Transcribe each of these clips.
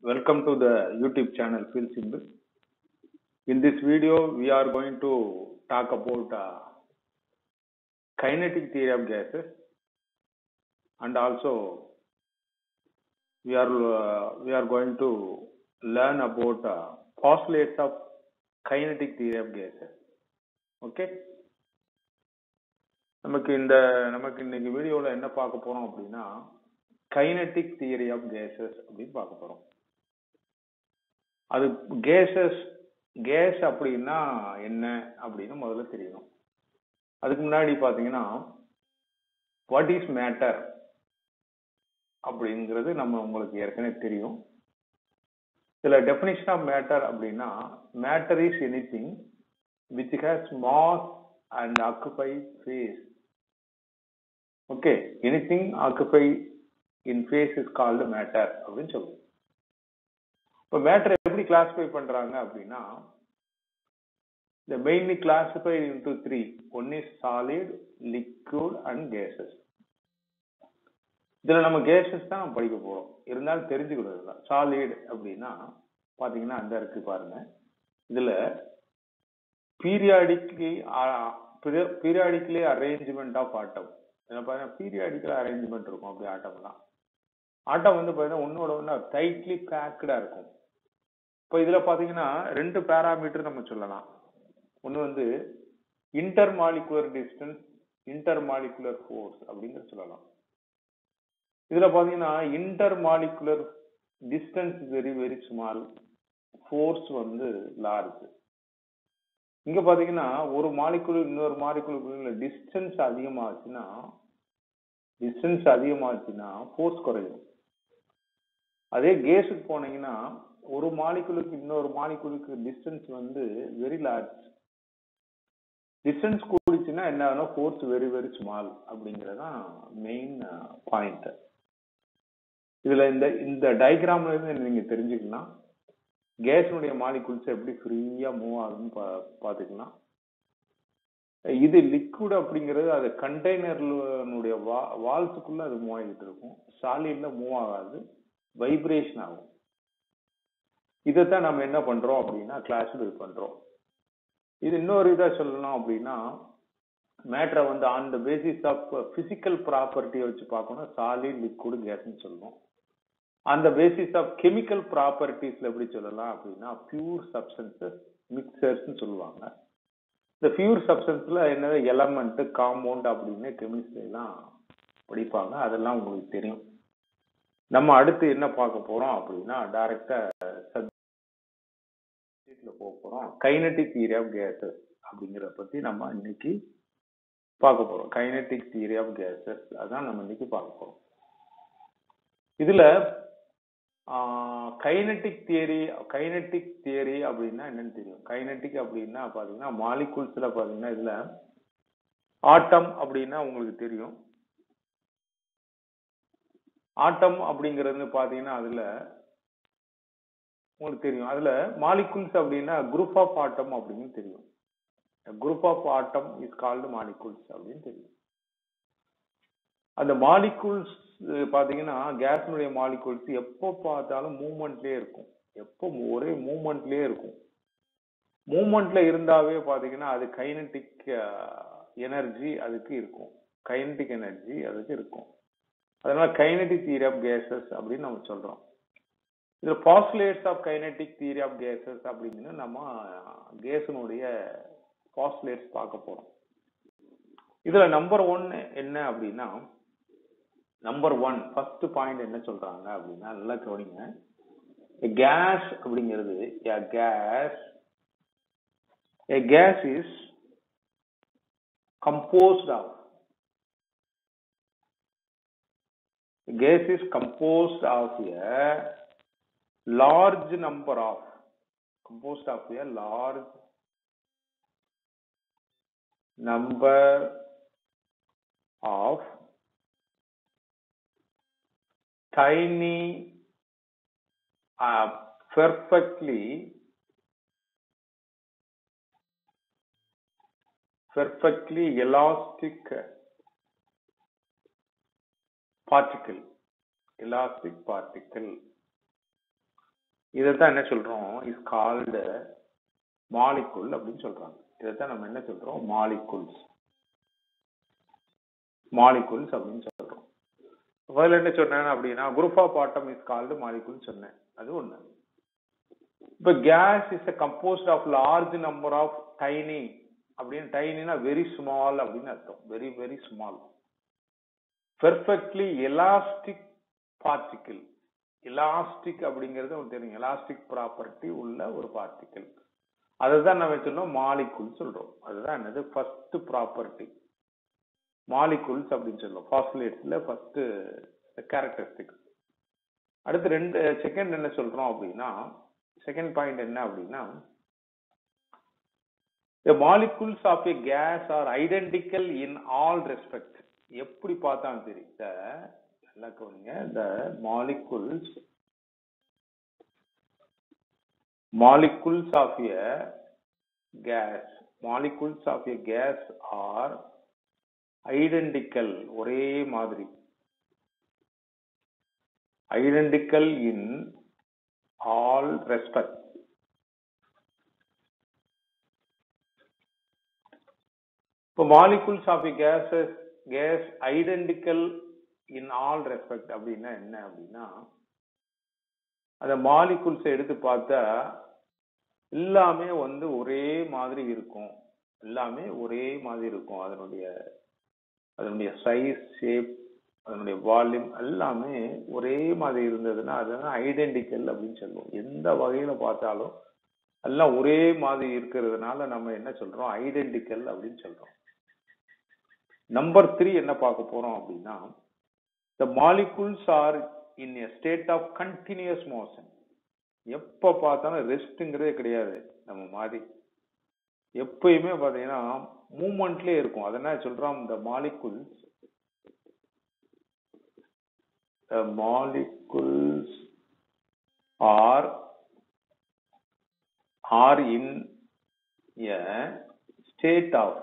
Welcome to the YouTube channel Feel Simple. In this video, we are going to talk about uh, kinetic theory of gases and also we are uh, we are going to learn about uh, postulates of kinetic theory of gases. Okay? நமக்கு இந்த நமக்கு இன்னைக்கு வீடியோல என்ன பார்க்க போறோம் அப்படின்னா kinetic theory of gases அப்படின்னு பார்க்க போறோம் அது கேசஸ் கேஸ் அப்படின்னா என்ன அப்படின்னு முதல்ல தெரியணும் அதுக்கு முன்னாடி பாத்தீங்கன்னா வாட் இஸ் மேட்டர் அப்படிங்கிறது நம்ம உங்களுக்கு ஏற்கனவே தெரியும் இதுல டெபினிஷன் ஆஃப் மேட்டர் அப்படின்னா matter is anything which has mass and occupy space okay anything occupy in space is called matter அப்படின்னு சொல்லுவோம் இப்போ மேட்டர் எப்படி கிளாஸிஃபை பண்றாங்க அப்படின்னா இந்த mainly classify into three one is solid liquid and gases இதுல நம்ம cases தான் நம்ம படிக்க போறோம் இருந்தாலும் தெரிஞ்சுக்கிறது சாலிட் அப்படின்னா பாத்தீங்கன்னா அந்த இருக்கு பாருங்க இதுல periodically periodically arrangement of atom பாத்தீங்கன்னா பீரியாடிக்கல் அரேஞ்ச்மெண்ட் இருக்கும் அப்படி ஆட்டம்லாம் ஆட்டம் வந்து பாத்தீங்கன்னா ஒன்னோட ஒன்னா டைட்லி பேக்கடா இருக்கும் இப்போ இதுல பாத்தீங்கன்னா ரெண்டு பேராமீட்டர் நம்ம சொல்லலாம் ஒன்னு வந்து intermolecular distance intermolecular force அப்படிங்கிற சொல்லலாம் இதுல பாத்தீங்கன்னா intermolecular distance very very small force வந்து லார்ஜ் இங்க பாத்தீங்கன்னா ஒரு மாலிகுலு இன்னொரு மாலிகுலுக்குள்ள டிஸ்டன்ஸ் அதிகமாச்சுன்னா டிஸ்டன்ஸ் அதிகமாச்சுன்னா ஃபோர்ஸ் குறையும் அதே கேஸுக்கு போனீங்கன்னா ஒரு மாலிகுலுக்கு இன்னொரு மாலிகுலுக்கு டிஸ்டன்ஸ் வந்து வெரி லார்ஜ் டிஸ்டன்ஸ் கூடிச்சுன்னா என்ன ஆகும் ஃபோர்ஸ் வெரி வெரி ஸ்மால் அப்படிங்கறதான் மெயின் பாயிண்ட் இதுல இந்த இந்த டயக்ராம்ல இருந்து நீங்க தெரிஞ்சுக்கலாம் கேஸினுடைய மாலிகுல்ஸ் எப்படி ஃப்ரீயா மூவ் ஆகுதுன்னு பாத்துக்கலாம் இது லிக்விட் அப்படிங்கிறது அது கண்டெய்னர்னுடைய வால்ஸுக்குள்ள அது மூவ் ஆகிட்டு இருக்கும் சாலிட்ல மூவ் ஆகாது வைப்ரேஷன் ஆகும் இதைத்தான் நம்ம என்ன பண்றோம் அப்படின்னா கிளாஸிஃபை பண்றோம் இது இன்னொரு இதா சொல்லணும் அப்படின்னா மேட்ரை வந்து on the basis of physical ப்ராப்பர்ட்டியை வச்சு பார்க்கணும் சாலிட் லிக்விட் கேஸ்ன்னு சொல்லுவோம் அந்த பேசிஸ் ஆஃப் கெமிக்கல் ப்ராப்பர்ட்டிஸ்ல எப்படி சொல்லலாம் அப்படின்னா பியூர் சப்ஸ்டன்சஸ் மிக்சர்ஸ்னு சொல்லுவாங்க இந்த பியூர் சப்ஸ்டன்ஸ்ல என்னது எலமெண்ட் காம்பவுண்ட் அப்படின்னு கெமிஸ்ட்ரி எல்லாம் படிப்பாங்க அதெல்லாம் உங்களுக்கு தெரியும் நம்ம அடுத்து என்ன பார்க்க போறோம் அப்படின்னா டைரக்டா சப்ஜெக்ட்ல போக போறோம் கைனட்டிக் தியரி ஆஃப் கேசஸ் அப்படிங்கிறத பத்தி நம்ம இன்னைக்கு பார்க்க போறோம் கைனட்டிக் தியரி ஆஃப் கேசஸ் அதான் நம்ம இன்னைக்கு பார்க்க போறோம் இதுல கைனட்டிக் தியரி கைனட்டிக் தியரி அப்படின்னா என்னன்னு தெரியும் கைனட்டிக் அப்படின்னா பாத்தீங்கன்னா மாலிகுல்ஸ்ல பாத்தீங்கன்னா இதுல ஆட்டம் அப்படின்னா உங்களுக்கு தெரியும் ஆட்டம் அப்படிங்கிறது பாத்தீங்கன்னா அதுல உங்களுக்கு தெரியும் அதுல மாலிகுல்ஸ் அப்படின்னா குரூப் ஆஃப் ஆட்டம் அப்படின்னு தெரியும் group of atom is called molecules அப்படின்னு தெரியும் அந்த மாலிகுல்ஸ் பாத்தீங்கன்னா கேஸ்னுடைய மாலிகுல்ஸ் எப்போ பார்த்தாலும் மூவ்மெண்ட்லயே இருக்கும் எப்போ ஒரே மூவ்மெண்ட்லயே இருக்கும் மூவ்மெண்ட்ல இருந்தாவே பாத்தீங்கன்னா அது கைனட்டிக் எனர்ஜி அதுக்கு இருக்கும் கைனட்டிக் எனர்ஜி அதுக்கு இருக்கும் அதனால கைனட்டிக் தியரி ஆஃப் கேசஸ் அப்படின்னு நம்ம சொல்றோம் இதுல postulates of kinetic theory of gases அப்படின்னு நம்ம கேஸனுடைய பாஸ்லேட்ஸ் பார்க்க போறோம் இதுல நம்பர் ஒன் என்ன அப்படின்னா நம்பர் ஒன் ஃபர்ஸ்ட் பாயிண்ட் என்ன சொல்றாங்க அப்படின்னா நல்லா கவனிங்க கேஸ் அப்படிங்கிறது gas a gas is composed of a gas is composed of a large number of composed of a large number of tiny uh, perfectly perfectly elastic particle elastic particle இதைத்தான் என்ன சொல்றோம் is called molecule அப்படின்னு சொல்றாங்க இதைத்தான் நம்ம என்ன சொல்றோம் molecules molecules அப்படின்னு சொல்றோம் முதல்ல என்ன சொன்னேன் அப்படின்னா group of atom is called molecule சொன்னேன் அது ஒண்ணு இப்ப gas is a composed of large number of tiny அப்படின்னு டைனினா வெரி ஸ்மால் அப்படின்னு அர்த்தம் very very small perfectly elastic particle elastic அப்படிங்கிறது உங்களுக்கு தெரியும் எலாஸ்டிக் ப்ராப்பர்ட்டி உள்ள ஒரு பார்ட்டிகிள் அதுதான் நம்ம சொன்னோம் மாலிகுல் சொல்றோம் அதுதான் என்னது ஃபர்ஸ்ட் ப்ராப்பர்ட்டி மாலிகுல்ஸ் அப்படின்னு சொல்லுவோம் பாஸ்பேட்ஸ்ல ஃபர்ஸ்ட் கேரக்டரிஸ்டிக்ஸ் அடுத்து ரெண்டு செகண்ட் என்ன சொல்றோம் அப்படின்னா செகண்ட் பாயிண்ட் என்ன அப்படின்னா the molecules of a gas are identical in all respects எப்படி பார்த்தாலும் சரி the நல்லா கவனிங்க the molecules molecules of a gas molecules of a gas are identical ஒரே மாதிரி identical in all respects இப்போ molecules of gases gas identical in all respect அப்படின்னா என்ன அப்படின்னா அந்த மாலிகுல்ஸ் எடுத்து பார்த்தா எல்லாமே வந்து ஒரே மாதிரி இருக்கும் எல்லாமே ஒரே மாதிரி இருக்கும் அதனுடைய அதனுடைய சைஸ் ஷேப் அதனுடைய வால்யூம் எல்லாமே ஒரே மாதிரி இருந்ததுன்னா அதுதான் ஐடென்டிக்கல் அப்படின்னு சொல்லுவோம் எந்த வகையில பார்த்தாலும் எல்லாம் ஒரே மாதிரி இருக்கிறதுனால நம்ம என்ன சொல்றோம் ஐடென்டிக்கல் அப்படின்னு சொல்றோம் நம்பர் த்ரீ என்ன பார்க்க போறோம் அப்படின்னா the molecules are in a state of continuous motion எப்ப பார்த்தாலும் ரெஸ்ட்ங்கிறதே கிடையாது நம்ம மாதிரி எப்பயுமே பாத்தீங்கன்னா மூமெண்ட்லயே இருக்கும் அதை என்ன சொல்றோம் இந்த molecules the molecules are are in a state of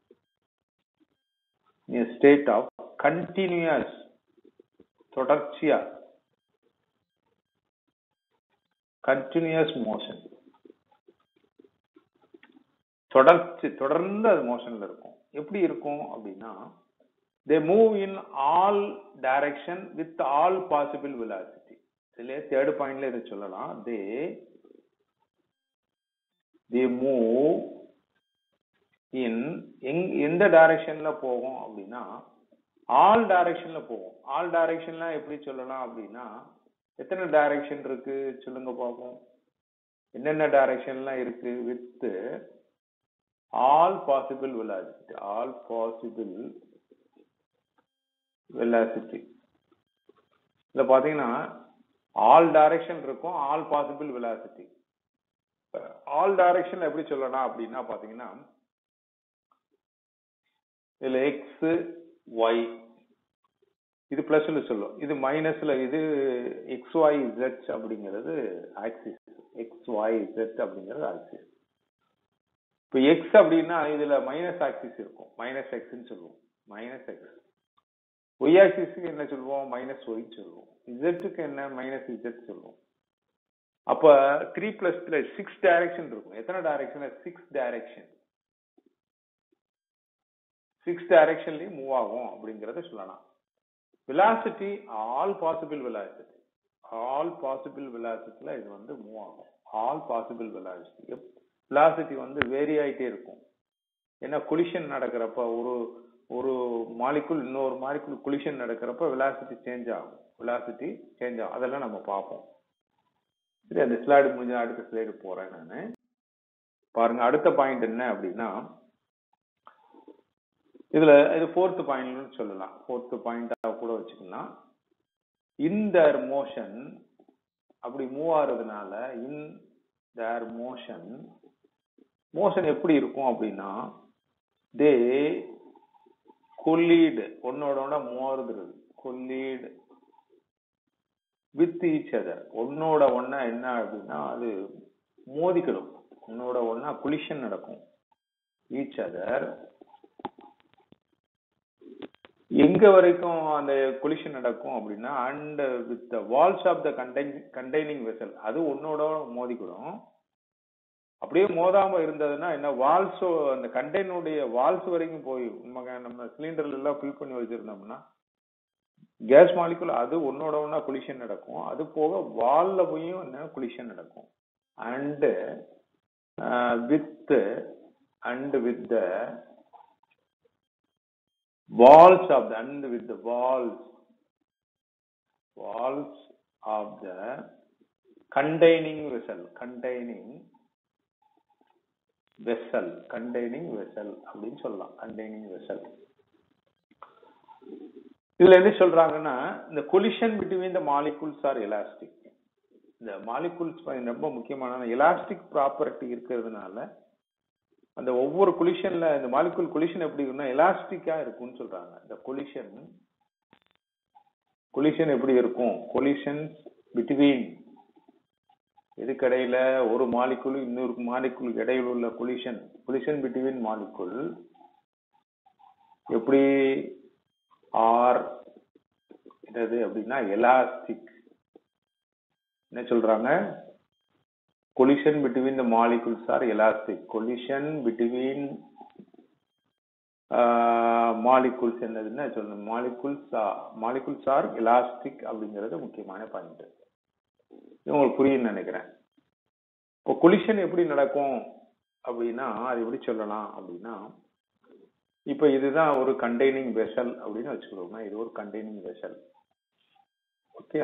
in a state of continuous தொடர்ச்சியா கண்டினியூஸ் மோஷன் தொடர்ச்சி தொடர்ந்து அது மோஷன்ல இருக்கும் எப்படி இருக்கும் அப்படின்னா they move in all direction with all possible velocity இதுல தேர்ட் பாயிண்ட்ல இதை சொல்லலாம் தே தே மூவ் இன் எங் எந்த டைரக்ஷன்ல போகும் அப்படின்னா ஆல் டைரக்ஷன்ல போகும் ஆல் டைரக்ஷன்ல எப்படி சொல்லலாம் அப்படின்னா எத்தனை டைரக்ஷன் இருக்கு சொல்லுங்க பார்ப்போம் என்னென்ன டைரக்ஷன்லாம் இருக்கு with all possible velocity all possible velocity இதுல பாத்தீங்கன்னா ஆல் டைரக்ஷன் இருக்கும் all possible velocity all direction எப்படி சொல்லலாம் அப்படின்னா பாத்தீங்கன்னா இதுல எக்ஸ் ஒய் இது பிளஸ்ல சொல்லும் இது மைனஸ்ல இது எக்ஸ் ஒய் ஜெட் அப்படிங்கிறது ஆக்சிஸ் எக்ஸ் ஒய் ஜெட் அப்படிங்கிறது ஆக்சிஸ் இப்போ எக்ஸ் அப்படின்னா இதுல மைனஸ் ஆக்சிஸ் இருக்கும் மைனஸ் எக்ஸ்ன்னு சொல்லுவோம் மைனஸ் எக்ஸ் ஒய் ஆக்சிஸ்க்கு என்ன சொல்லுவோம் மைனஸ் ஒய் சொல்லுவோம் இசட்டுக்கு என்ன மைனஸ் இசட் சொல்லுவோம் அப்ப த்ரீ பிளஸ்ல சிக்ஸ் டைரக்ஷன் இருக்கும் எத்தனை டைரக்ஷன் சிக்ஸ் டைரக்ஷன் சிக்ஸ் டைரக்ஷன்லயும் மூவ் ஆகும் அப்படிங்கறத சொல்லலாம் velocity all possible velocity all possible வெலாசிட்டில இது வந்து மூவ் ஆகும் ஆல் பாசிபிள் வெலாசிட்டி வெலாசிட்டி வந்து வேரி ஆயிட்டே இருக்கும் ஏன்னா கொலிஷன் நடக்கிறப்ப ஒரு ஒரு மாலிகுல் இன்னொரு மாலிகுல் கொலிஷன் நடக்கிறப்ப வெலாசிட்டி சேஞ்ச் ஆகும் வெலாசிட்டி சேஞ்ச் ஆகும் அதெல்லாம் நம்ம பார்ப்போம் சரி அந்த ஸ்லைடு முடிஞ்ச அடுத்த ஸ்லைடு போறேன் நான் பாருங்க அடுத்த பாயிண்ட் என்ன அப்படின்னா இதுல இது ஃபோர்த் பாயிண்ட்னு சொல்லலாம் ஃபோர்த் பாயிண்டா கூட வச்சுக்கலாம் இன் தர் மோஷன் அப்படி மூவ் ஆகுறதுனால இன் தர் மோஷன் மோஷன் எப்படி இருக்கும் அப்படின்னா தே கொல்லீடு ஒன்னோட ஒன்னா மோதுறது கொல்லீடு வித் ஈச் அதர் ஒன்னோட ஒன்னா என்ன அப்படின்னா அது மோதிக்கிடும் ஒன்னோட ஒன்னா குலிஷன் நடக்கும் ஈச் அதர் எங்க வரைக்கும் அந்த கொலிஷன் நடக்கும் அப்படின்னா and with the walls of the contain containing vessel அது ஒன்னோட மோதிக்கிடும் அப்படியே மோதாம இருந்ததுன்னா என்ன வால்ஸோ அந்த கண்டெய்னுடைய வால்ஸ் வரைக்கும் போய் நம்ம நம்ம சிலிண்டர்ல எல்லாம் ஃபில் பண்ணி வச்சிருந்தோம்னா கேஸ் மாலிகுல் அது ஒன்னோட ஒன்னா கொலிஷன் நடக்கும் அது போக வால்ல போயும் என்ன கொலிஷன் நடக்கும் and with and with the walls of the and with the walls walls of the containing vessel containing vessel containing vessel அப்படின்னு சொல்லலாம் containing vessel இதுல என்ன சொல்றாங்கன்னா இந்த collision between the molecules are elastic இந்த மாலிகுல்ஸ் ரொம்ப முக்கியமான எலாஸ்டிக் ப்ராப்பர்ட்டி இருக்கிறதுனால அந்த ஒவ்வொரு கொலிஷன்ல இந்த மாலிகுல் கொலிஷன் எப்படி இருக்குன்னா எலாஸ்டிக்கா இருக்கும்னு சொல்றாங்க இந்த கொலிஷன் கொலிஷன் எப்படி இருக்கும் கொலிஷன்ஸ் பிட்வீன் இதுக்கு இடையில ஒரு மாலிகுல் இன்னொரு மாலிகுல் இடையில உள்ள கொலிஷன் கொலிஷன் பிட்வீன் மாலிகுல் எப்படி ஆர் என்னது அப்படின்னா எலாஸ்டிக் என்ன சொல்றாங்க collision between the molecules are elastic collision between uh, molecules என்னதுன்னா சொல்லணும் molecules are, molecules are elastic அப்படிங்கிறது முக்கியமான பாயிண்ட் இது உங்களுக்கு புரியும்னு நினைக்கிறேன் இப்போ கொலிஷன் எப்படி நடக்கும் அப்படின்னா அது எப்படி சொல்லலாம் அப்படின்னா இப்போ இதுதான் ஒரு கண்டெய்னிங் வெசல் அப்படின்னு வச்சுக்கிறோம்னா இது ஒரு கண்டெய்னிங் வெசல் ஓகே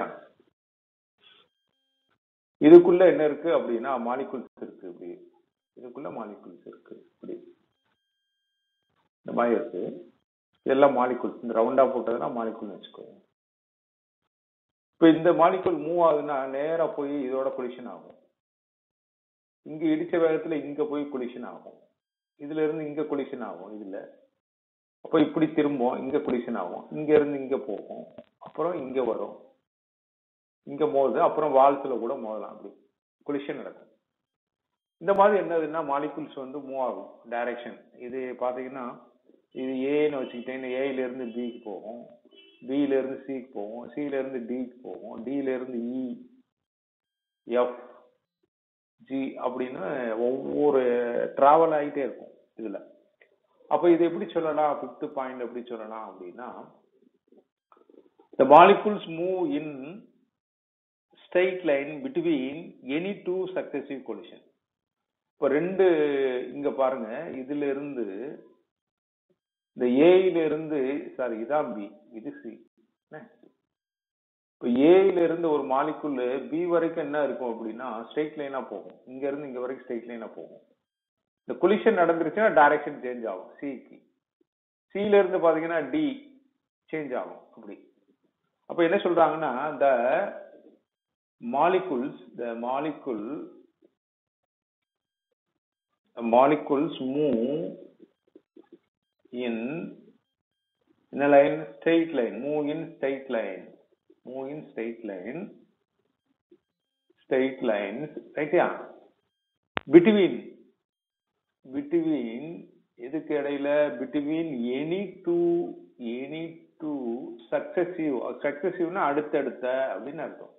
இதுக்குள்ள என்ன இருக்கு அப்படின்னா மாலிகுல்ஸ் இருக்கு இப்படி இதுக்குள்ள மாலிகுல்ஸ் இருக்கு இப்படி இந்த மாதிரி இருக்கு இதெல்லாம் மாலிகுல்ஸ் இந்த ரவுண்டா போட்டதுன்னா மாலிகுல்னு வச்சுக்கோங்க இப்போ இந்த மாலிகுல் மூவ் ஆகுதுன்னா நேரா போய் இதோட கொலிஷன் ஆகும் இங்க இடிச்ச வேகத்துல இங்க போய் கொலிஷன் ஆகும் இதுல இருந்து இங்க கொலிஷன் ஆகும் இதுல அப்போ இப்படி திரும்பும் இங்க கொலிஷன் ஆகும் இங்க இருந்து இங்க போகும் அப்புறம் இங்க வரும் இங்க மோது அப்புறம் வால்ஸ்ல கூட மோதலாம் அப்படி கொலிஷன் நடக்கும் இந்த மாதிரி என்னதுன்னா மாலிகுல்ஸ் வந்து மூவ் ஆகும் டைரக்ஷன் இது பாத்தீங்கன்னா இது ஏன்னு வச்சுக்கிட்டேன் ஏல இருந்து பிக்கு போகும் பில இருந்து சிக்கு போகும் சில இருந்து டிக்கு போகும் டில இருந்து இ எஃப் ஜி அப்படின்னு ஒவ்வொரு டிராவல் ஆகிட்டே இருக்கும் இதுல அப்ப இது எப்படி சொல்லலாம் ஃபிஃப்த் பாயிண்ட் எப்படி சொல்லலாம் அப்படின்னா the molecules move in straight line between any two successive collision இப்போ ரெண்டு இங்க பாருங்க இதுல இருந்து இந்த ஏல இருந்து சாரி இதான் பி இது சி இப்போ ஏல இருந்து ஒரு மாலிகுல் பி வரைக்கும் என்ன இருக்கும் அப்படின்னா ஸ்ட்ரெயிட் லைனா போகும் இங்க இருந்து இங்க வரைக்கும் ஸ்ட்ரெயிட் லைனா போகும் இந்த கொலிஷன் நடந்துருச்சுன்னா டைரக்ஷன் சேஞ்ச் ஆகும் சிக்கு சில இருந்து பாத்தீங்கன்னா டி சேஞ்ச் ஆகும் அப்படி அப்ப என்ன சொல்றாங்கன்னா the molecules the molecule the molecules move in in a line straight line move in straight line move in straight line straight lines right yeah between between இதுக்கு இடையில between any two any two successive successiveனா அடுத்தடுத்த அப்படின்னு அர்த்தம்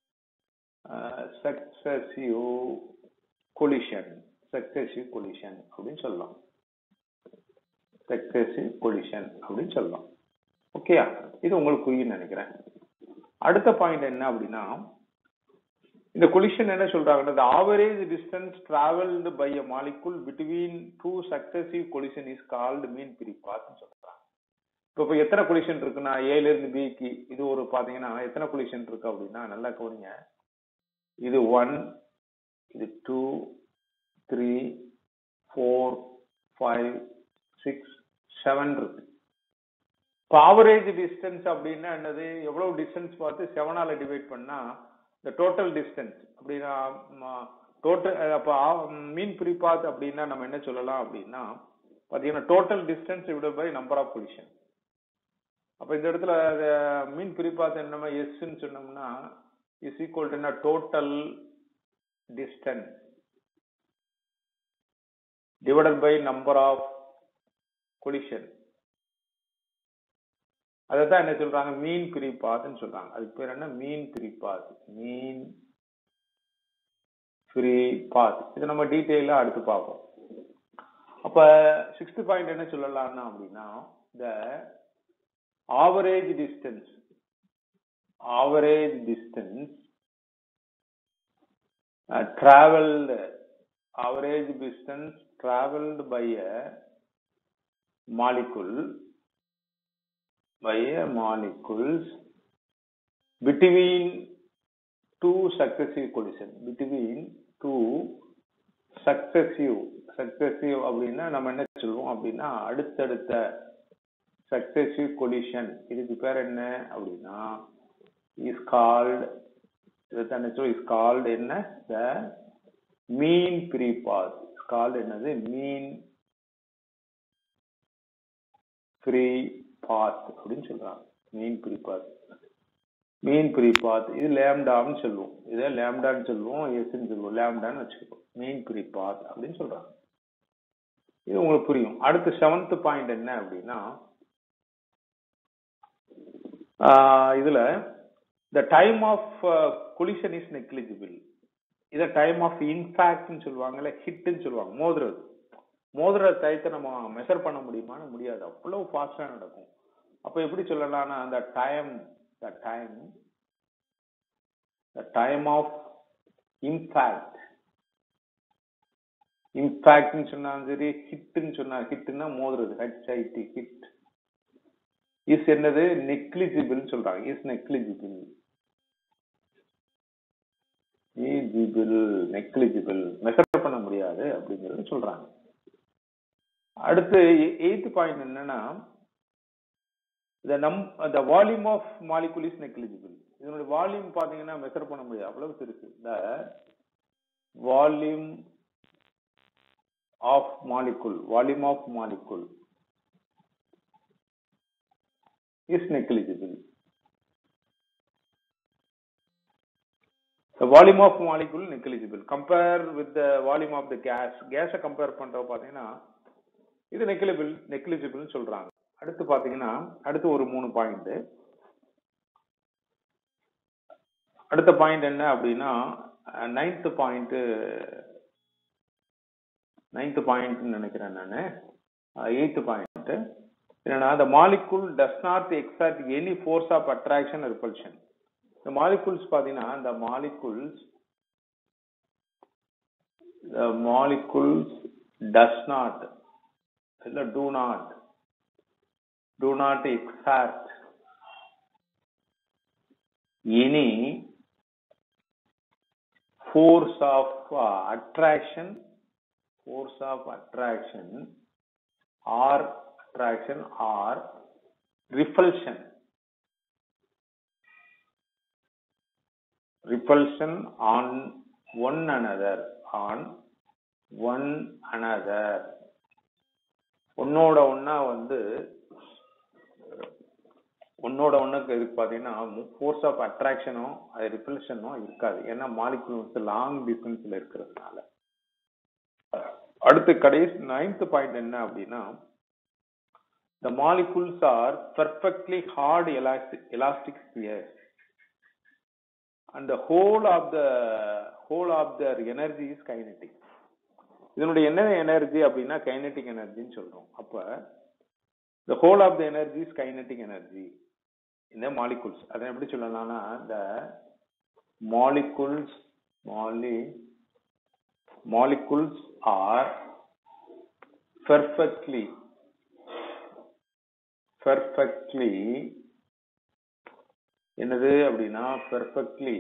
successive collision successive collision அப்படின்னு சொல்லலாம் successive collision அப்படின்னு சொல்லலாம் ஓகேயா இது உங்களுக்கு புரியும் நினைக்கிறேன் அடுத்த பாயிண்ட் என்ன அப்படின்னா இந்த கொலிஷன் என்ன சொல்றாங்கன்னா the average distance traveled by a molecule between two successive collision is called mean free path சொல்றாங்க இப்போ இப்போ எத்தனை கொலிஷன் இருக்குன்னா ஏல இருந்து பிக்கு இது ஒரு பாத்தீங்கன்னா எத்தனை கொலிஷன் இருக்கு அப்படின்னா நல்லா கவனிங்க இது ஒன் இது two three four five six seven இருக்கு இப்போ ஆவரேஜ் டிஸ்டன்ஸ் அப்படின்னா என்னது எவ்வளவு டிஸ்டன்ஸ் பார்த்து செவனால டிவைட் பண்ணா இந்த டோட்டல் டிஸ்டன்ஸ் அப்படின்னா டோட்டல் அப்போ மீன் பிரிபாத் அப்படின்னா நம்ம என்ன சொல்லலாம் அப்படின்னா பார்த்தீங்கன்னா total distance divide by number of position அப்போ இந்த இடத்துல மீன் பிரிபாத் என்னமா எஸ்ன்னு சொன்னோம்னா இஸ் ஈக்குவல் டு என்ன total distance divided by number of collision அதை தான் என்ன சொல்றாங்க மீன் ஃப்ரீ பாத்னு சொல்றாங்க அதுக்கு பேர் என்ன மீன் ஃப்ரீ பாத் மீன் ஃப்ரீ பாத் இது நம்ம டீட்டெயிலா அடுத்து பார்ப்போம் அப்ப சிக்ஸ்த் பாயிண்ட் என்ன சொல்லலாம்னா அப்படின்னா the average distance average distance traveled average distance traveled by a molecule by a molecules between two successive collision between two successive successive அப்படின்னா நம்ம என்ன சொல்லுவோம் அப்படின்னா அடுத்தடுத்த successive collision இதுக்கு பேர் என்ன அப்படின்னா is called இதுதான் இஸ் கால்டு என்ன the mean free path is called என்னது மீன் ஃப்ரீ பாத் அப்படின்னு சொல்றாங்க மீன் ஃப்ரீ பாத் மீன் ஃப்ரீ பாத் இது லேம்டான்னு சொல்லுவோம் இதை லேம்டான்னு சொல்லுவோம் எஸ்ன்னு சொல்லுவோம் லேம்டான்னு வச்சுக்குவோம் மீன் ஃப்ரீ பாத் அப்படின்னு சொல்றாங்க இது உங்களுக்கு புரியும் அடுத்து செவன்த் பாயிண்ட் என்ன அப்படின்னா இதுல the time of collision is negligible இதை டைம் ஆஃப் இன்ஃபேக்ட்னு சொல்லுவாங்கல்ல ஹிட்னு சொல்லுவாங்க மோதுறது மோதுற டயத்தை நம்ம மெஷர் பண்ண முடியுமான்னு முடியாது அவ்வளவு ஃபாஸ்டா நடக்கும் அப்ப எப்படி சொல்லலாம்னா அந்த time the time the time of impact இம்பேக்ட்னு சொன்னாலும் சரி ஹிட்னு சொன்னா ஹிட்னா மோதுறது ஹெச்ஐடி ஹிட் இஸ் என்னது நெக்லிஜிபிள் சொல்றாங்க இஸ் நெக்லிஜிபிள் ஈஜிபிள் நெக்லிஜிபிள் மெஷர் பண்ண முடியாது அப்படிங்கிறது சொல்றாங்க அடுத்து எயித்து பாயிண்ட் என்னன்னா the நம் the volume of molecule is negligible இதனுடைய வால்யூம் பாத்தீங்கன்னா மெஷர் பண்ண முடியாது அவ்வளவு பெருசு the volume of molecule volume of molecule is negligible. The volume of molecule negligible. Compare with the volume of the gas. Gas compare பண்றப்ப பாத்தீங்கன்னா இது நெக்லிபிள் negligible சொல்றாங்க அடுத்து பாத்தீங்கன்னா அடுத்து ஒரு மூணு பாயிண்ட் அடுத்த பாயிண்ட் என்ன அப்படின்னா நைன்த் பாயிண்ட் நைன்த் பாயிண்ட் நினைக்கிறேன் நான் எயித்து பாயிண்ட் என்னன்னா the molecule does not exert any force of attraction or repulsion இந்த molecules பாத்தீங்கன்னா இந்த molecules the molecules does not இல்ல do not do not exert any force of uh, attraction force of attraction or attraction or repulsion repulsion on one another on one another ஒன்னோட ஒன்னா வந்து ஒன்னோட ஒண்ணுக்கு இதுக்கு பாத்தீங்கன்னா ஃபோர்ஸ் ஆஃப் அட்ராக்ஷனும் அது ரிப்பல்ஷனும் இருக்காது ஏன்னா மாலிகுல் வந்து லாங் டிஸ்டன்ஸ்ல இருக்கிறதுனால அடுத்து கடைசி நைன்த் பாயிண்ட் என்ன அப்படின்னா the molecules are perfectly hard elastic, elastic spheres and the whole of the whole of their energy is kinetic இதனுடைய என்ன எனர்ஜி அப்படின்னா கைனெட்டிக் எனர்ஜின்னு சொல்றோம் அப்ப the whole of the energy is kinetic energy இந்த molecules அதை எப்படி சொல்லலாம்னா the molecules mole molecules are perfectly perfectly என்னது அப்படின்னா perfectly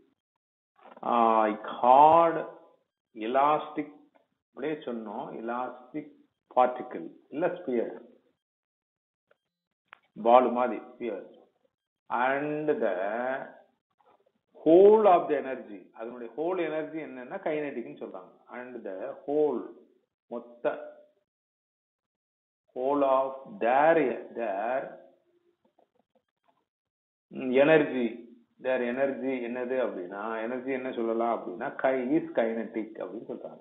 ஹார்ட் எலாஸ்டிக் அப்படியே சொன்னோம் எலாஸ்டிக் பார்ட்டிகிள் இல்ல ஸ்பியர் பால் மாதிரி sphere and the whole of the energy அதனுடைய ஹோல் எனர்ஜி என்னன்னா கைனடிக்னு சொல்றாங்க அண்ட் த ஹோல் மொத்த whole of their their energy their energy என்னது அப்படின்னா எனர்ஜி என்ன சொல்லலாம் அப்படின்னா கை இஸ் கைனட்டிக் அப்படின்னு சொல்றாங்க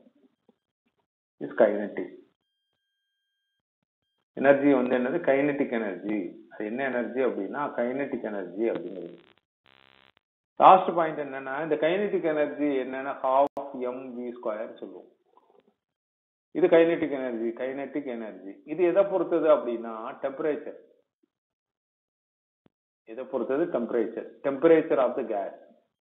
இஸ் கைனட்டிக் எனர்ஜி வந்து என்னது கைனட்டிக் எனர்ஜி அது என்ன எனர்ஜி அப்படின்னா கைனெட்டிக் எனர்ஜி அப்படிங்கிறது லாஸ்ட் பாயிண்ட் என்னன்னா இந்த கைனெட்டிக் எனர்ஜி என்னன்னா ஹாஃப் எம் வி ஸ்கொயர் சொல்லுவோம் இது கைனெட்டிக் எனர்ஜி கைனெட்டிக் எனர்ஜி இது எதை பொறுத்தது அப்படின்னா டெம்பரேச்சர் எதை பொறுத்தது temperature temperature of the gas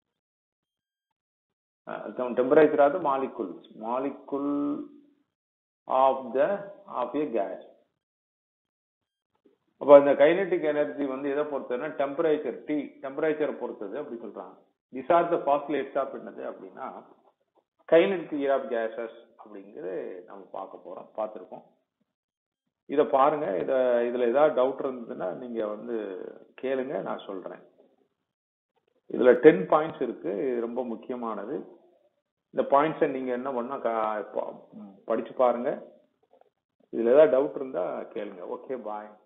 temperature of the molecules molecule of the of a gas அப்போ இந்த கைனெட்டிக் எனர்ஜி வந்து எதை பொறுத்ததுன்னா டெம்பரேச்சர் டி டெம்பரேச்சரை பொறுத்தது அப்படி சொல்றாங்க this are the postulates of என்னது அப்படின்னா கைனெட்டிக் ஆஃப் கேசஸ் அப்படிங்கிறது நம்ம பார்க்க போறோம் பார்த்துருக்கோம் இதை பாருங்க இத இதுல ஏதாவது டவுட் இருந்ததுன்னா நீங்க வந்து கேளுங்க நான் சொல்றேன் இதுல டென் பாயிண்ட்ஸ் இருக்கு இது ரொம்ப முக்கியமானது இந்த பாயிண்ட்ஸை நீங்க என்ன பண்ணா கா- ப- படிச்சு பாருங்க இதுல ஏதாவது டவுட் இருந்தா கேளுங்க ஓகே பாய்